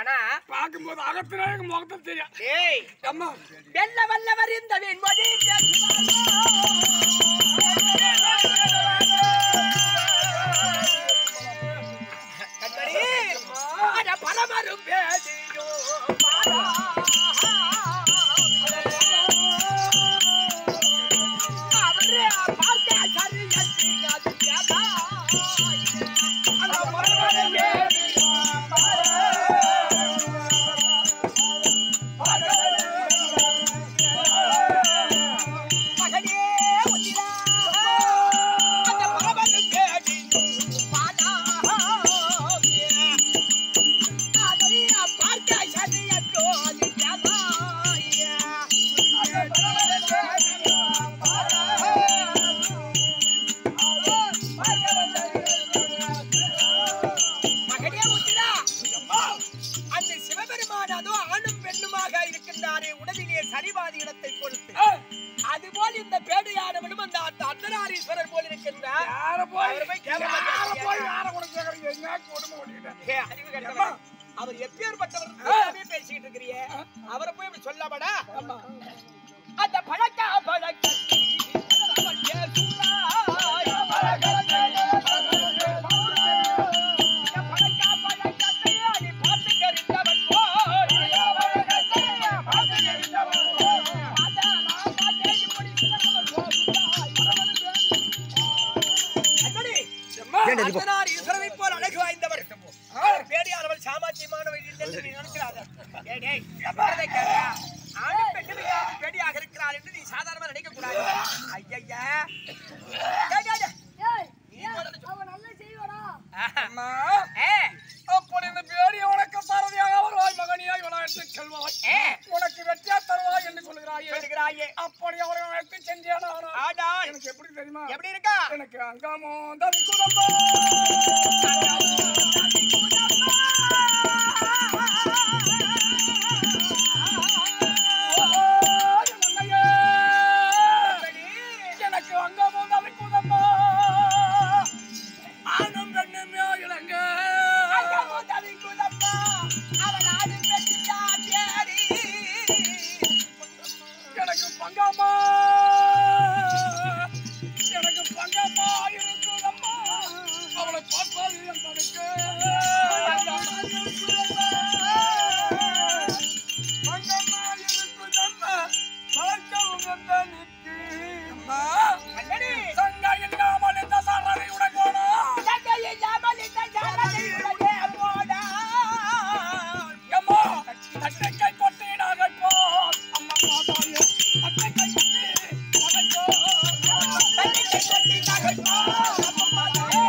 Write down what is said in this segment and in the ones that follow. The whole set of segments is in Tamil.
ஆனா பார்க்கும்போது அகத்துல எனக்கு முகத்தை தெரியும் ஏய் அம்மா வெல்ல வல்லவர் இந்த வெண்மொழி கண்மணி அட பரமரும் பேதியோ பாரா. அவரே பார்த்த சரியத்தி அது யதா. அட பரமரும் பேதியோ மகனே உதிரா அந்த பரமரும் பேதியோ பாரா. அதை பார்த்த சரியத்தோ அது யதா. மகனே உத்திரா அந்த சிவபெருமான் அதோ ஆணும் பெண்ணுமாக இருக்கின்றாரே உடலிலே சரிபாதி இடத்தை கொடுத்து அதுபோல் இந்த பேடையானவனும் அந்த அந்த அர்த்தநாரீஸ்வரர் போல் இருக்கின்றார் யார போய் அவரை போய் கேவலமா யார பேசுறியா? போய் யார கூட கேக்குறீங்க என்ன கொடுமை ஓடிக்கிட்டேன் ஏ, அறிவு கெட்டவன். அவர் எப்பேற்பட்டவர் எல்லாமே பேசிக்கிட்டு இருக்கிறியே அவரை போய் இப்படி சொல்லாமடா அந்த பழக்கா பழக்கத்தி அவன் பேசுகிறாய். இந்த பழக்கா பழக்கத்தை அடி பார்த்து தெரிந்தவன் போல். அதான் நான் பார்த்தேன் இப்படி சிலரவர் போகிறாய். அண்ணனே, அர்த்தனார் ஈஸ்வரனைப் போல் அழகு வாய்ந்தவர் அவர் பேடியானவள் சாமாத்தியமானவள் என்று நீ நினைக்கிறார்கள். ஏய், டேய், சொல்றதை கேளுடா. ஆணும் பெண்ணும் இல்லாமல் பேடியாக இருக்கிறார் என்று நீ சாதாரணமா நினைக்கக் கூடாது. ஐயையா. டேய், டேய், டேய். ஏய், நீ ஏய், முதல்ல சொல்லு. அவன் நல்லா செய்வாடா ஆஹா. அம்மா ஏ, அப்படி இந்த பேடிய உனக்கு சாரதியாக வருவாய் மகனியாய் வளர்த்து செல்வாய் ஏ, உனக்கு வெற்றியா தருவாய் என்று சொல்கிறாயே சொல்லுகிறாயே. அப்படி அவரை அழைத்து சென்றேன் ஆனால் எனக்கு எப்படி தெரியுமா எப்படி இருக்கா எனக்கு அங்காமோ தவி குதம்பா எனக்கு அங்காமோ தவி குதம்பா ஆணும் பெண்ணுமே இளங்க எனக்கு பங்கம்மா எனக்கு பங்கம்மா இருக்குதம்மா அவளை பார்ப்பாது என் தனக்கு பங்கம்மா இருக்குதம்மா பழக்கவும் என் தனக்கு அம்மா சங்க இல்லாமல் இந்த சரரை உடங்கோணும் எம்மா தட்டைக்கை கொட்டி நகைப்போ அம்மா மாதாயே தட்டைக்கை கொட்டி நகைப்போ தட்டைக்கை கொட்டி நகைப்போ அம்மா மாதாயே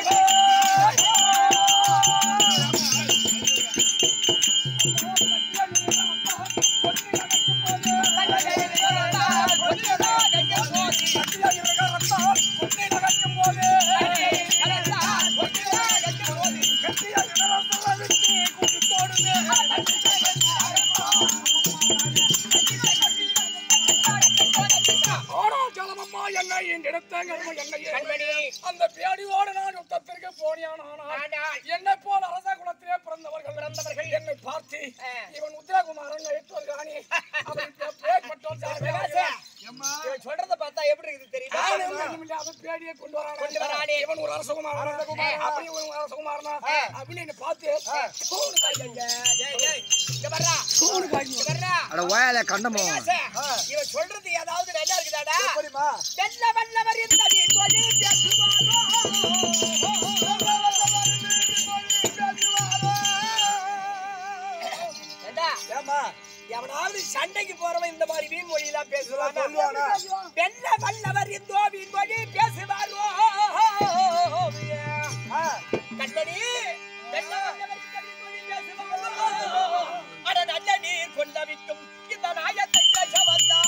ஆனாச்சலமம்மா என்னை எங்கிடத்த கர்ம என்னையே அந்த பேடியோடு நான் யுத்தத்திற்கு போனியானால் ஆனால் என்னை போல அரச குலத்திலே பிறந்தவர்கள் பிறந்தவர்கள் என்னை பார்த்து ஆ. இவன் உத்தரகுமாரன் எட்டுவது காணி அவன் பேர்பட்டோன் இவன் சொல்றத பார்த்தா எப்படி இருக்குது தெரியுமா பேடியை கொண்டு வரானே. கொண்டு வரானே. இவன் ஒரு அரசகுமாரன் அப்படி இவன் ஒரு அரசகுமாரனா ஆ. அப்படின்னு என்னை பார்த்து சூடு காய்ங்க. டேய், டேய், இங்க வர்றா, சூடு காய்ங்க. இங்க வர்றா. அட ஓயால கண்டமோ பிரகாசே, இவன் சொல்றது ஏதாவது நல்லா இருக்குதாடா வெல்ல வல்லவர் இந்த சொல்லி ஏண்டா, எவனாவது சண்டைக்கு போறவன் இந்த மாதிரி வீண் மொழி எல்லாம் பேசுவானா வெல்ல வல்லவர் இந்த வீண் மொழி பேசுவாரோ கண்ணடி வெல்ல வல்லவர் இந்த வீண் மொழி பேசுவாரோ அட நல்ல நீர் கொண்டவிக்கும் இந்த நாயத்தை பேச வந்தா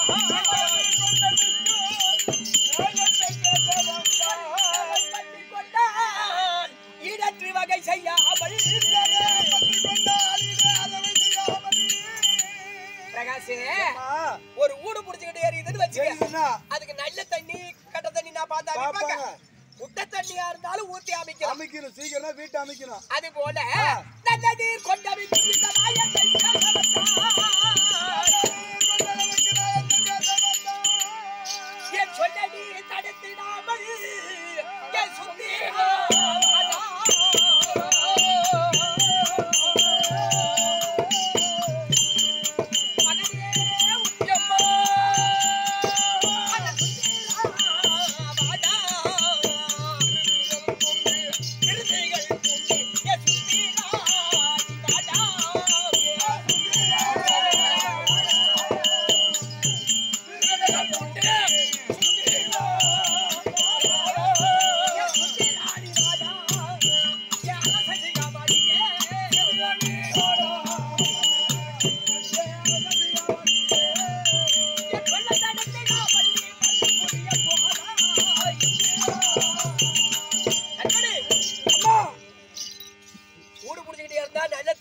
ஈடற்று வகை செய்யாமல் பிரகாஷே ஒரு ஊடு புடிச்சுக்கிட்டு எரியுதுன்னு வச்சுக்க அதுக்கு நல்ல தண்ணி கட்ட தண்ணி நான் பார்த்தா அமைப்பாங்க முட்டை தண்ணியா இருந்தாலும் ஊத்தி அமைக்கலாம் அமைக்கணும் சீக்கிரம் வீட்டை அமைக்கணும் அது போல நல்ல நீர் கொண்டவிக்கும் இந்த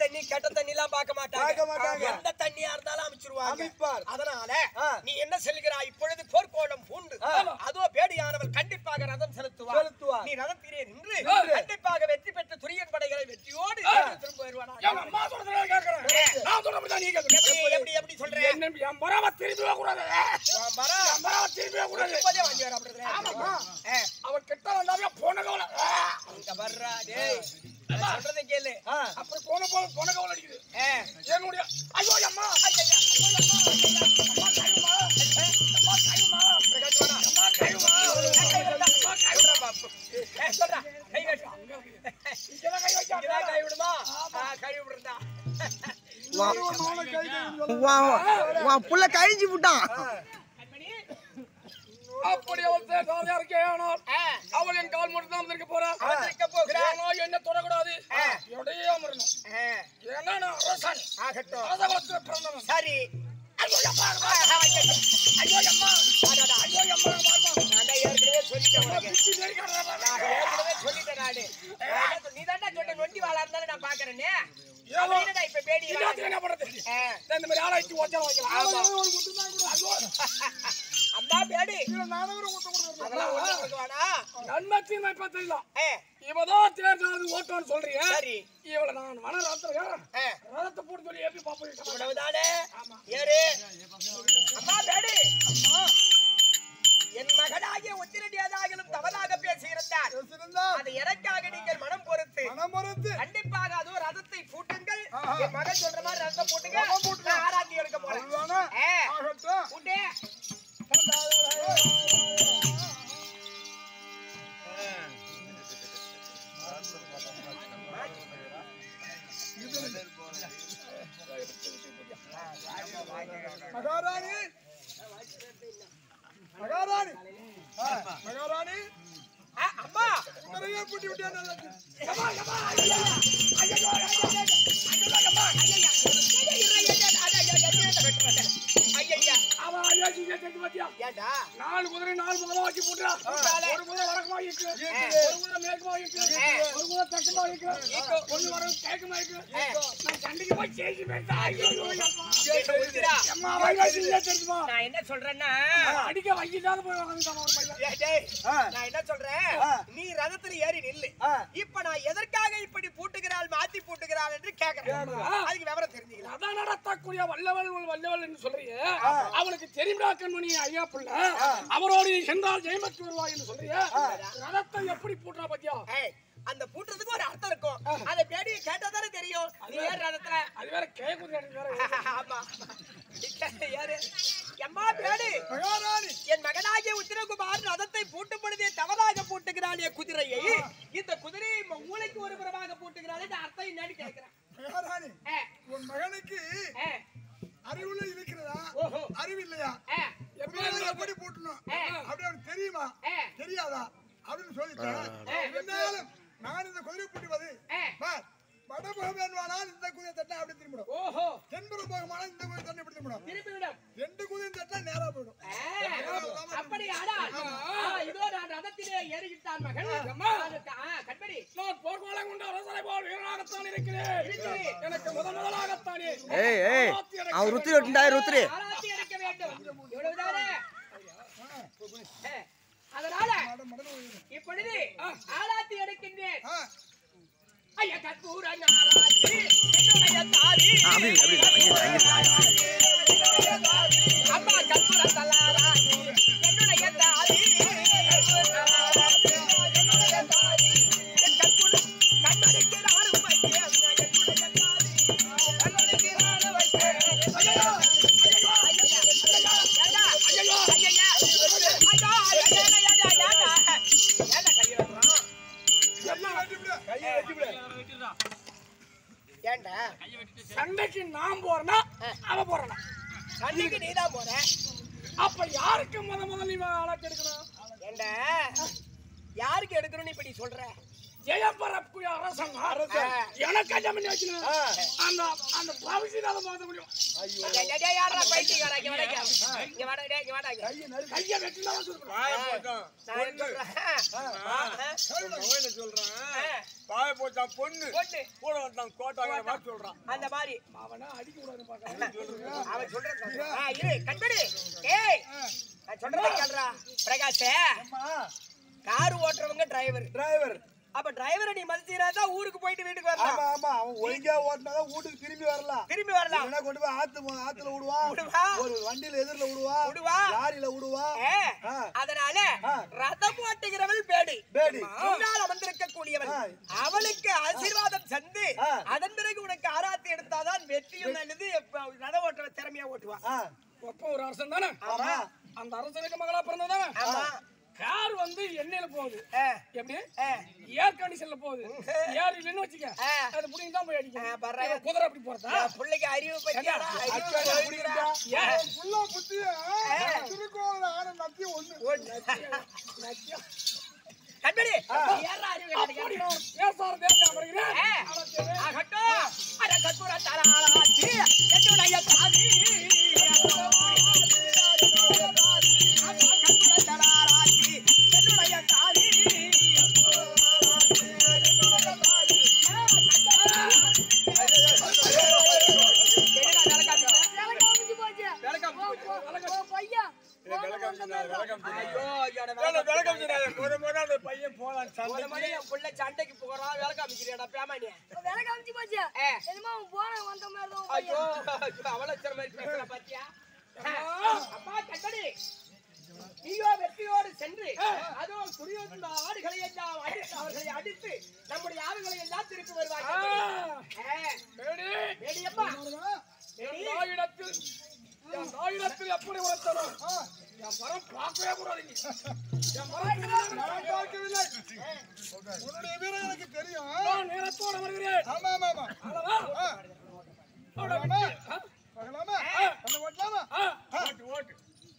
தண்ணி கெட்ட தண்ணி எல்லாம் பார்க்க பார்க்க மாட்டாங்க மாட்டாங்க. எந்த தண்ணியா இருந்தாலும் அமைச்சிருவாங்க அமைப்பார். அதனால ஆ. நீ என்ன செல்கிறாய் இப்பொழுது போர்க்கோளம் பூண்டு ஆ. அதோ பேடியானவள் கண்டிப்பாக ரதம் செலுத்துவார் செலுத்துவார். நீ ரதத்திலே நின்று நின்று. கண்டிப்பாக வெற்றி பெற்ற துரியன் படைகளை வெற்றியோடு ஆ. திரும்ப வருவானா என் அம்மா சொல்றதை கேட்கிறேன். நான் சொல்றபடிதான் நீ கேட்கணும். எப்படி எப்படி எப்படி சொல்றேன் என்ன என் மரவ திரும்பவே கூடாது. உன் மரம் என் மரவ திரும்பவே கூடாது. இப்போதே வண்டி வர அப்படின்றேன். ஆமாம்மா. ஆ. அவன் கிட்ட வந்தாவே போன கவலை. இங்க வர்றா, டேய். நான் சொல்றதை கேளு ஆ. அப்புறம் போன போன போன கவலை அடிக்குது. ஆ. என்னுடைய ஐயோ அம்மா ஐயா, ஐயா. அம்மா கையுமா அம்மா கையுமா பிரகாஷ் வாடா. அம்மா கையுமா கை விடுடா. சொல்றா பாப்பு. ஏ, சொல்றா. கை கட்டு. இங்கதான் கை வைக்காத. இங்கதான் கை விடுமா? ஆ, கை விடுறா. உன் புள்ள கழிஞ்சு விட்டான் கண்மணி. அப்படி அவள் தேடாதே இருக்கே ஆனால் ஆ. அவள் என் கால் மட்டும் தான் இருக்க போறா அவதரிக்க போகிறார். ஆனால் என்ன தொடக்கூடாது ஆ. என்னுடைய அமரணும் ஆ, ஏன்னா நான் அரசன் ஆகட்டும். அரச குலத்துல பிறந்தவன் சரி ஐயோ அம்மா ஆ, ஆ, ஐயா, ஐயா. ஐயோ அம்மா அடடா. ஐயோ அம்மா பாருமா நான் தான் ஏற்கனவே சொல்லிட்டேன் உனக்கு. பிச்சு நெரிக்கிறதா நான் பாருங்க. ஏற்கனவே சொல்லிட்டேன் நானு. நான் என்ன சொல்~ நீதான்டா சொன்ன நொண்டி வாளா இருந்தாலும் நான் பாக்குறேனே. ஏதோ. அப்படின்னுடா இப்ப பேடி இல்லாதது என்ன பண்றது ஆ. நான் இந்த மாதிரி ஆளாய்ச்சி ஓச்சா வைக்கலாம் ஆமா. ஒரு முத்து தான் கொடு. ஐயோ, அம்மா பேடி இதுல நானும் ஒரு முத்து கொடுக்குறேன். அதெல்லாம் ஒண்ணும் கொடுக்க வேணாம். நன்மை தீமை இப்ப தெரியலாம் ஏ, இவதான் தேர்தல் ஓட்டோன்னு சொல்றீங்க சரி. இவளை நான் மன ராத்திர ஏ, ரதத்தை போட்டு சொல்லி எப்படி பாப்போம் இவ்வளவுதானே? ஏறு. அம்மா பேடி என் மகனாகிய உத்திரடியாதாகிலும் தவறாக பேசியிருந்தார் பேசியிருந்தால் அதை எனக்காக நீங்கள் மனம் பொறுத்து மனம் மறுத்து கண்டிப்பாக அதோ ரதத்தை பூட்டுங்கள் ஆஹா. என் மகன் சொல்ற மாதிரி ரதத்தை பூட்டுங்க ரதம் பூட்டுங்க. நான் ஆராத்தி எடுக்க போறேன் அதுதானே? ஏ, ஆகட்டும். பூட்டு மகாராணி மகாராணி ஆ, மகாராணி ஆ, அம்மா நிறைய பூட்டி விட்டேன் ஐயா அவன் ஐயாச்சி கேட்டு பாத்தியா ஏண்டா நாலு குதிரை நாலு முதல்ல வச்சு போட்டுறா போட்டாலே. ஒரு குதிரை வடக்குமா இருக்கு ஆ. ஒரு குதிரை மேற்குமா இருக்கு ஆ. ஒரு குதிரை தெற்குமா இருக்கு இருக்கு. ஒண்ணு வர கிழக்குமா இருக்கு ஆ. நான் சண்டைக்கு போய் ஜெயிச்சு போயிட்டா ஐயோ அப்பா உத்திரா, அம்மா வைகாசி தெரியுமா நான் என்ன சொல்றேன்னா அடிக்க வைக்கிட்டாத போய் வாங்கிட்டான் ஒரு பையன் ஏய், டேய், ஆ. நான் என்ன சொல்றேன் ஆ. நீ ரதத்துல ஏறி நில்லு ஆ. இப்ப நான் எதற்காக இப்படி பூட்டுகிறாள் மாத்தி பூட்டுகிறாள் என்று கேக்குறேன் கேக்குறேன். அதுக்கு விவரம் தெரிஞ்சுக்கலாம் அதான் நடத்தக்கூடிய வல்லவள் வல்லவள் என்று சொல்றீங்க அவளுக்கு தெரியுமா கண்மணி ஐயா பிள்ளை அவரோடு நீ சென்றால் ஜெயமத்து வருவாய் என்று சொல்றீங்க ரதத்தை எப்படி பூட்டுறா பத்தியா ஏய், அந்த பூட்டுறதுக்கு ஒரு அர்த்தம் இருக்கும் அந்த பேடியை கேட்டா தானே தெரியும் நீ ஏறு ரதத்துல அது வேற கேக்குது எனக்கு வேற ஆமா யாரு எம்மா பேடி மகாராணி என் மகனாகிய உத்திரகுமார் ரதத்தை பூட்டும் பொழுதே தவறாக பூட்டுகிறாள் என் குதிரையை இந்த குதிரையை ம- மூளைக்கு ஒரு புறமாக பூட்டுகிறாள் இந்த அர்த்தம் என்னன்னு கேட்கிறேன் மகாராணி ஏ, உன் மகனுக்கு ஏ, அறிவுல இருக்கிறதா ஓஹோ. அறிவு இல்லையா ஏ, எப்படி எப்படி பூட்டணும் ஆ. அப்படி அவனுக்கு தெரியுமா ஆ. தெரியாதா அப்படின்னு சொல்லிட்டேன் இருந்தாலும் நான் இந்த குதிரை பூட்டுவது ஆ. பார், வடபுறம் வேணுமானால் இந்த குதிரை தட்டினா அப்படி திரும்பிடும் ஓஹோ தென்புறம் போகுமானால் இந்த குதிரை தண்ணி இப்படி திரும்பிடும் திருப்பிவிடும் ரெண்டு குதிரை தட்டினா நேரா போயிடும் ஆ, அப்படி ஆனால் ஆ, இதோ நான் ரதத்திலே ஏறிவிட்டான் மகள் அம்மா. அதுக்கு, ஆ, கண்மணி நான் போர்க்கோலை கொண்ட அரசனை போல் வீரனாகத்தான் இருக்கிறேன் இருக்கிறேன். எனக்கு முதல் முதலாகத்தானே ஏய் ஏய் அவன் ருத்ரி விட்டுண்டாய் ருத்ரி ஆராய்ச்சி எடுக்க வேண்டும் இவ்வளவுதானே ஏ, அதனால இப்பொழுது ஆராய்ச்சி எடுக்கின்றேன் ஆ, ஐயா கற்பூர நாராய்ச்சி என்னுடைய தாலி அப்படி இல்லை, அப்படி இல்லை, அங்கே இல்லை, அங்கே இல்லை, என்னுடைய தாலி. அம்மா கற்பூர தலாராய்ச்சி என்னுடைய தாலி என்னுடைய தாலி என் கற்பூர கண்மணிக்கு நானும் வைத்தேன் என்னுடைய தாலி கண்மணிக்கு நானும் வைத்தேன் ஐயோ ஐயோ ஐயோ ஐயோ ஐயோ ஐயோ ஐயோ ஏன்டா கையிடுறான் கையை வெட்டிவிடு. கையை வெட்டிவிடு. ஏன்டா சண்டைக்கு நான் போறேன்னா அவ போறேனா சண்டைக்கு நீதான் போற அப்ப யாருக்கு முத முதல் நீ ஆளாக்கு எடுக்கணும் ஏண்டா யாருக்கு எடுக்கணும்னு இப்ப நீ சொல்ற ஜெயம் பெறக்கூடிய அரசன் எனக்கு என்ன பண்ணி வைக்கணும் அந்த அந்த பிரவிசினால மாத்த முடியும் டேய், டேய், டேய், யார்றா பைத்தியக்காரா? இங்க வாடா, இங்க. இங்க வாடா, டேய், இங்க வாடா, இங்க. கையை வெட்டினா சொல்லணும் நான் என்ன சொல்றேன்? ஆ, ஆ, பாய போட்டான் பொண்ணு பொண்ணு. கூட வந்தான் கோட்டாங்கிற மாதிரி சொல்றான் அந்த மாதிரி அவனா அடிக்க கூடாது பாக்க அவன் சொல்றது ஆ, இரு கண்படி ஏய் நான் சொல்றதை கேளுடா பிரகாஷ் கார் ஓட்டுறவங்க டிரைவர் டிரைவர் அப்ப டிரைவரை நீ மதிச்சீரா தான் ஊருக்கு போயிட்டு வீட்டுக்கு வரலாம் ஆமா ஆமா அவன் ஒழுங்கா ஓட்டினாதான் வீட்டுக்கு திரும்பி வரலாம் திரும்பி வரலாம் இல்லைன்னா கொண்டு போய் ஆத்து மு- ஆத்துல விடுவான் விடுவா. ஒரு வண்டியில எதிரில விடுவான் விடுவா. லாரியில விடுவான் ஏ, ஆ. அதனால ஆ. ரதம் ஓட்டுகிறவள் பேடி பேடி. முன்னால் அமர்ந்திருக்க கூடியவள் ஆ. அவளுக்கு ஆசீர்வாதம் தந்து ஆ. அதன் பிறகு உனக்கு ஆராத்தி எடுத்தாதான் வெற்றியும் நல்லது எப்ப ரதம் ஓட்டுற திறமையா ஓட்டுவா ஆ, ஒப்ப ஒரு அரசன் தானே ஆமா அந்த அரசனுக்கு மகளா பிறந்ததானே ஆமா கார் வந்து எண்ணெயில போகுது ஆ, எப்படி ஆ. ஏர் கண்டிஷன்ல போகுது ஏர் இல்லைன்னு வச்சுக்க ஆ. அது புடிங்க தான் போய் ஆ, அடிக்கும் பர்றா. இவன் குதிரை அப்படி போறதா என் பிள்ளைக்கு அறிவு பத்தியாடா அறிவு அக்கா போயிருக்குடா. ஏன் ஃபுல்லா புத்தியா திருக்கோவில் ஆன நத்தி ஒண்ணு கண்மணி ஏறா அறிவு அப்படி கிடைக்காது. நான் பேசாத தேவையா வருகிறேன் ஏ, ஆகட்டும். அட கற்பூர தராளாச்சி, எட்டுடைய தாதி. அப்பா கற்பூர தராளாச்சி, எட்டுடைய தாதி. என்னடா விளக்காட்டு? ஐயோ, ஐயோட விளக்கம். ஒரு முறை அந்த பையன் போலாம் ஒரு சந்தைக்கு மணி என் புள்ள சண்டைக்கு போறான் விளக்கு அமைக்கிறியாடா பேமானியா விலை காமிச்சு போச்சு ஏ. என்னமோ அவன் போன வந்த மாதிரி தான் உன் ஐயோ பையன். அவலட்சணம் மாதிரி பேசுற பாத்தியா அப்பா கண்மணி நீயோ வெற்றியோடு சென்று அதோ துரியோதன ஆடுகளை எல்லாம் அடித்து அவர்களை அடித்து நம்முடைய ஆடுகளை எல்லாம் திருப்பி வருவார்கள் மேடி வேடியப்பா என் தாயிடத்தில் என் தாயிடத்தில் எப்படி வளர்த்தனும் என் மரம் பார்க்கவே கூடாது என் மரம் நான் பார்க்கவில்லை உன்னுடைய வீரம் எனக்கு தெரியும் நான் நேரத்தோட வருகிறேன் ஆமா ஆமா ஆமா அல்லவா? ஆ, அவட விட்டு, ஆ, பார்க்கலாமா அந்த ஓட்டலாமா ஆ. ஓட்டு ஓட்டு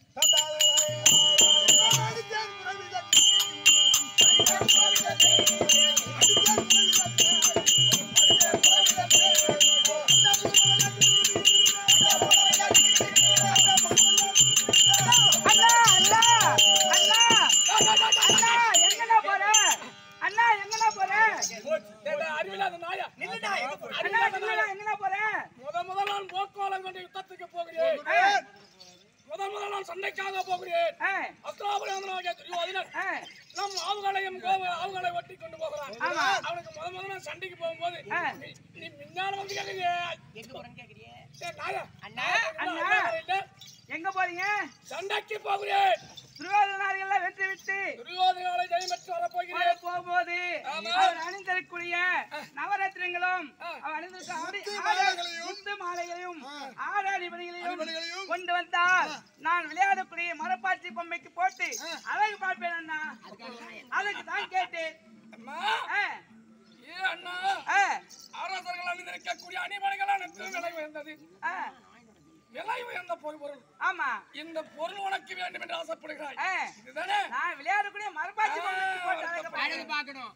அண்ணா அண்ணா அண்ணா அண்ணா எங்கடா போற அண்ணா எங்கடா போற டேய், அறிவில்லாத நாயா நில்லுடா எங்க போற? அண்ணா எங்கடா எங்கடா போற முத முதல் நான் போர்க்கோலம் கொண்டு யுத்தத்துக்கு போகிறேன் முதல் முதல் நான் சண்டைக்காக போகிறேன் ஆ, அஸ்திராபுரனாகிய துரியோதனன் ஆ, நம் ஆவுகளையும் கோவ ஆவுகளை ஒட்டி கொண்டு போகிறான் ஆமா. அவனுக்கு முத முதல்ல நான் சண்டைக்கு போகும்போது ஆ. நீ- நீ முன்னால வந்து கேக்குறீங்க எங்க போறேன்னு கேக்குறியே டேய், நாயா அண்ணா அண்ணா. இல்ல, எங்க போறீங்க சண்டைக்கு போகிறேன் துரியோதனாரிகள் வெற்றி விட்டு துரியோதனாலை ஜெயம் பெற்று வரப்போகிறேன் போகும்போது ஆமா. அவர் அணிந்திருக்கூடிய நவரத்னங்களையும் அவர் அணிந்திருக்க ஆடி- ஆடை- முத்து மாலைகளையும் ஆடாடிபடிகளையும் அடிபடிகளையும் கொண்டு வந்தால் நான் விளையாடக்கூடிய மரப்பாச்சி பொம்மைக்கு போட்டு அழகு பார்ப்பேன் அண்ணா அதுக்கு தான் கேட்டேன் அம்மா ஆ, ஏ அண்ணா ஆ, அரசர்கள் அணிந்திருக்கக்கூடிய அணிமணிகள் அனைத்தும் விலை உயர்ந்தது ஆ, விலை உயர்ந்த பொருள் பொருள் ஆமா இந்த பொருள் உனக்கு வேண்டும் என்று ஆசைப்படுகிறாய் ஆ, இதுதானே நான் விளையாடக்கூடிய மரப்பாச்சி பொம்மைக்கு போட்டு அழகு பார்ப்பேன். பார்க்கணும்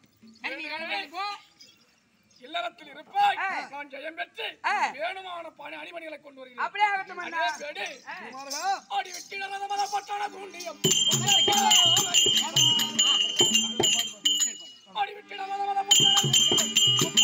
இல்லறத்தில் இருப்பாய் ஆ. நான் ஜெயம் பெற்று ஆ. வேணுமான பணி அணிமணிகளை கொண்டு வருகிறேன் அப்படியே ஆகட்டும் அண்ணா அடே, பேடி. ஆ. ஆடி வெட்டிட மத பட்டான தூண்டியம் ஆடி வெட்டிட மத மத பட்டான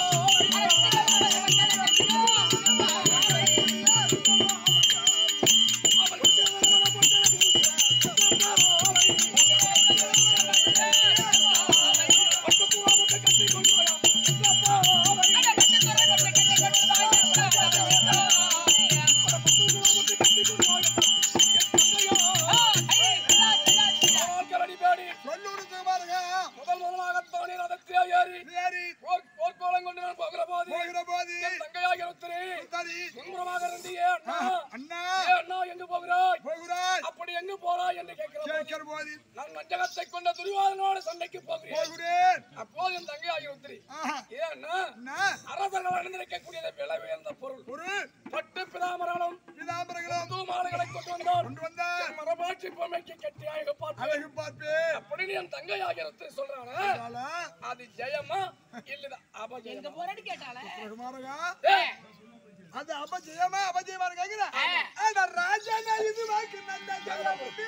சொல்லு பாருங்க முதல் முதலாக தோணி ரதத்திலே ஏறி சரி போர் போர்க்கோலம் கொண்டு நான் போகிற போது போகிற போது என் தங்கையாக உத்தரே சரி முன்புறமாக இருந்து ஏ அண்ணா அண்ணா ஏ அண்ணா எங்கு போகிறாய் போகிறாய் அப்படி எங்கு போறாய் என்று கேட்கிறேன் கேட்கிற போது நான் மஞ்சகத்தை கொண்ட துரிவாதனோடு சண்டைக்கு போகிறேன் போகிறேன் அப்போது என் தங்கையாக உத்தரி ஆஹா. ஏ அண்ணா அண்ணா அரசர்கள் அணிந்திருக்கக்கூடியது விலை உயர்ந்த பொருள் ஒரு பட்டு பிதாமராலும் பிதா பீதாம்பரங்களும் புது மாலைகளை கொண்டு வந்தார் கொண்டு வந்தார் மரபாட்சி பொம்மைக்கு கட்டியாக பார்த்து அழகு பார்ப்பேன் அப்படின்னு என் தங்கை ஆகியத்தை சொல்றாங்க அது ஜெயமா இல்லதான் அபஜெயமா குமாரகா ஏய், அது அபஜயமா அபஜயமா கேக்குற அட ராஜனா இது வாக்கு நந்த ஜெகதம்பி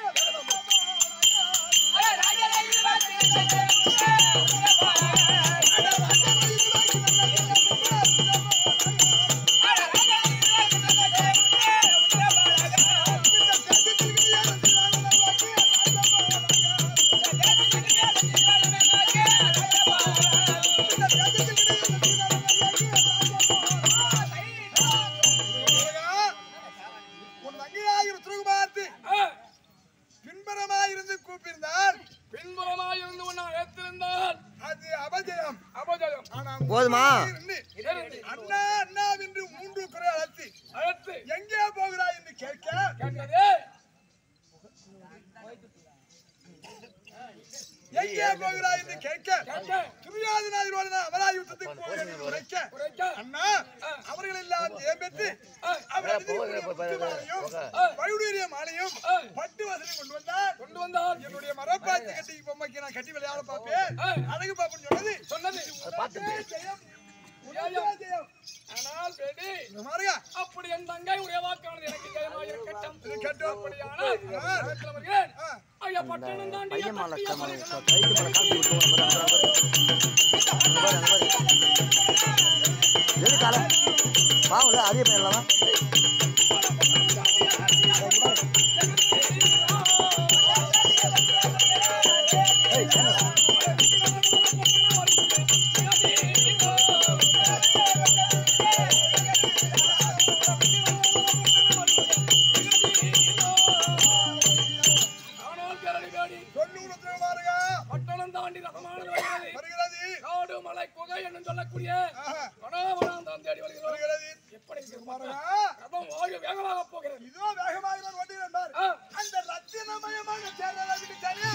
உன் தங்கையாகிற துருகுமார்த்தி ஆ, பின்புறமாயிருந்து கூப்பியிருந்தால் பின்புறமாயிருந்து உன்னை அழைத்திருந்தால் அது அபஜயம் அபஜயம் ஆனா போதுமா? நின்று, இருந்து அண்ணா அண்ணா என்று மூன்று குறை அழைத்து அழைத்து எங்கே போகிறாய் என்று கேட்க கேட்டது எங்கே போகிறாய் என்று கேட்க கேட்க துரியாதனாதிரோடு நான் அமரா யுத்தத்துக்கு போகிறேன் என்று உரைக்க குறைக்க அண்ணா அவர்கள் எல்லாம் ஜெயம் பெற்று அவர் அணிந்திருக்கிற முத்துமாலையும் வைடூரிய மாலையும் பட்டு வசதி கொண்டு வந்தார் கொண்டு வந்தால் என்னுடைய மரப்பாச்சி கட்டி பொம்மைக்கு நான் கட்டி விளையாட பார்ப்பேன் அழகு பாப்பன் சொன்னது சொன்னது உனக்கே ஜெயம் உனக்கே ஜெயம் ஆனால் பேடி இந்த மாதிரியா அப்படி என் தங்கை உடைய வாக்கானது எனக்கு ஜெயமாக இருக்கட்டும் இது கேட்டோம் அப்படியானால் நான் வருகிறேன். ஆ. ஐயா பட்டணம் தாண்டி பையன் மாலை கட்டிய மாலை மலைகள் கைக்கு மேல கால் விட்டு அங்க பாரு அங்க பாரு எது கால பாவல அதே பண்ணலாமா ஆனால் கேரளி பேடி தொண்ணூறு திருவாருகா பட்டணம் தாண்டி ரகமானது வருகிறது. வருகிறது காடு மலை குகை என்று சொல்லக்கூடிய ஆஹா, வனாவனம் தேடி வருகிறோம் வருகிறது எப்படி திருமாருகா ரதம் வாயு வேகமாக போகிறது இதோ வேகமாக நான் ஓட்டுகிறேன் பார். ஆ, அந்த ரத்தினமயமான சேரலை விட்டு தனியா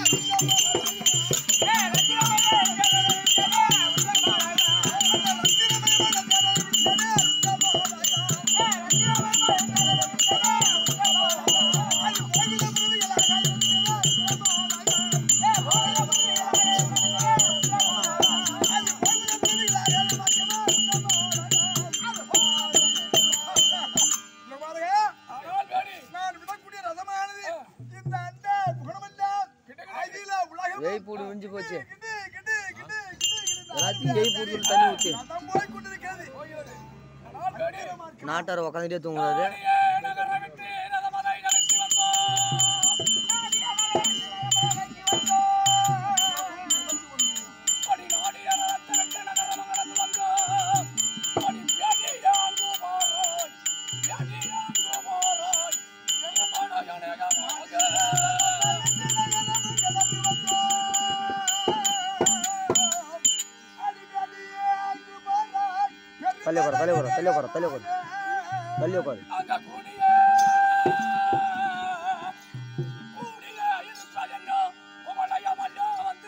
திருமாருகா ஆனால் பேடி நான் விடக்கூடிய ரதமானது இந்த அந்த குணமெல்லாம் அகில உலகம் ஏய் பூடி விஞ்சி போச்சு கிட்டு கிட்டு கிட்டு கிட்டு கிட்டு எல்லாத்தையும் ஏய் பூடி சொல்லி தண்ணி ஊத்து ரதம் போய் கொண்டிருக்கிறது போகிறது ஆனால் பேடி நாட்டார் உக்காந்துட்டே தூங்குறாரு ஆடியே நகர விட்டு ரதமதை நடத்தி வந்தோம் அடி நாடிய ரதத்தை விட்டு நகரம் நடந்து வந்தோம் அடி பேடியாங்கு போராய் பேடியாங்கு போராய் எங்கமான அநேகமாக தள்ளி உட்காரு தள்ளி உட்காரு தள்ளி உட்காரு தள்ளி உட்காரு தள்ளி உட்காரு அங்க கூடிய கூடிய இருப்பதென்ன குவளையமல்லோ வந்து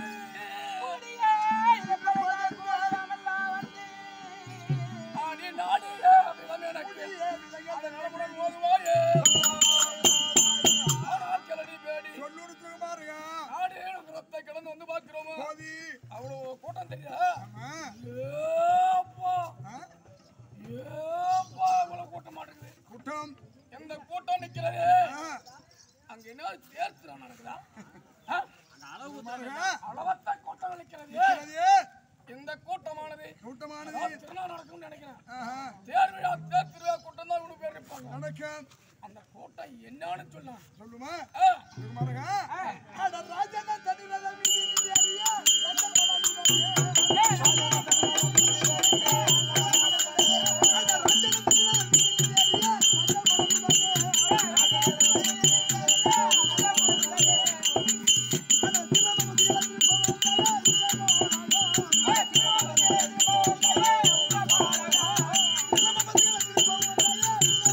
ஆடி நாடிய விலமெனக்கு அந்த நலமுடன் மோதுவாயே ஆனால் கிளடி பேடி சொல்லூர் திருமாருகா நாடு ரத்தை கிடந்து வந்து பார்க்கிறோமோ போதி அவ்வளவு கூட்டம் தெரியுதா ஆமா ஏப்பா ஆ? ஏப்பா இவ்வளவு கூட்டம் மாட்டேங்குது குற்றம் எந்த கூட்டம் நிக்கிறது ஆ, அங்க என்ன தேர்தல் நடக்குதா ஆ? திருமாருகா அளவத்த கூட்டம் நிக்கிறது அது இந்த கூட்டமானது கூட்டமானது அதாவது திருநாள் நடக்கும்னு நினைக்கிறேன் ஆஹா, தேர் விழா தேர் திருவிழா கூட்டம் தான் இவ்வளவு பேர் இருப்பாங்க நடக்கும் அந்த கூட்டம் என்னன்னு சொல்லலாம் சொல்லுமா ஆ, திருமாருகா அட ராஜனா தனிரத மீதி நீ அறியா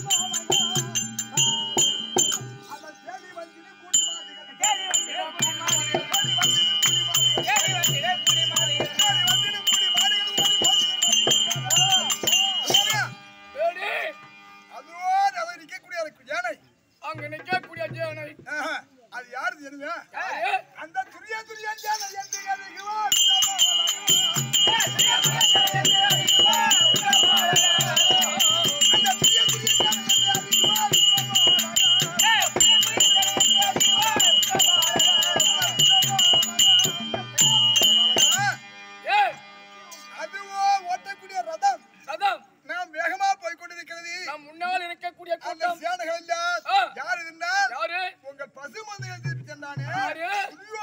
அந்த தேடி வந்து கூட்டி மாதிரி திருப்பி சென்றானே யாரு? துரியோதனன்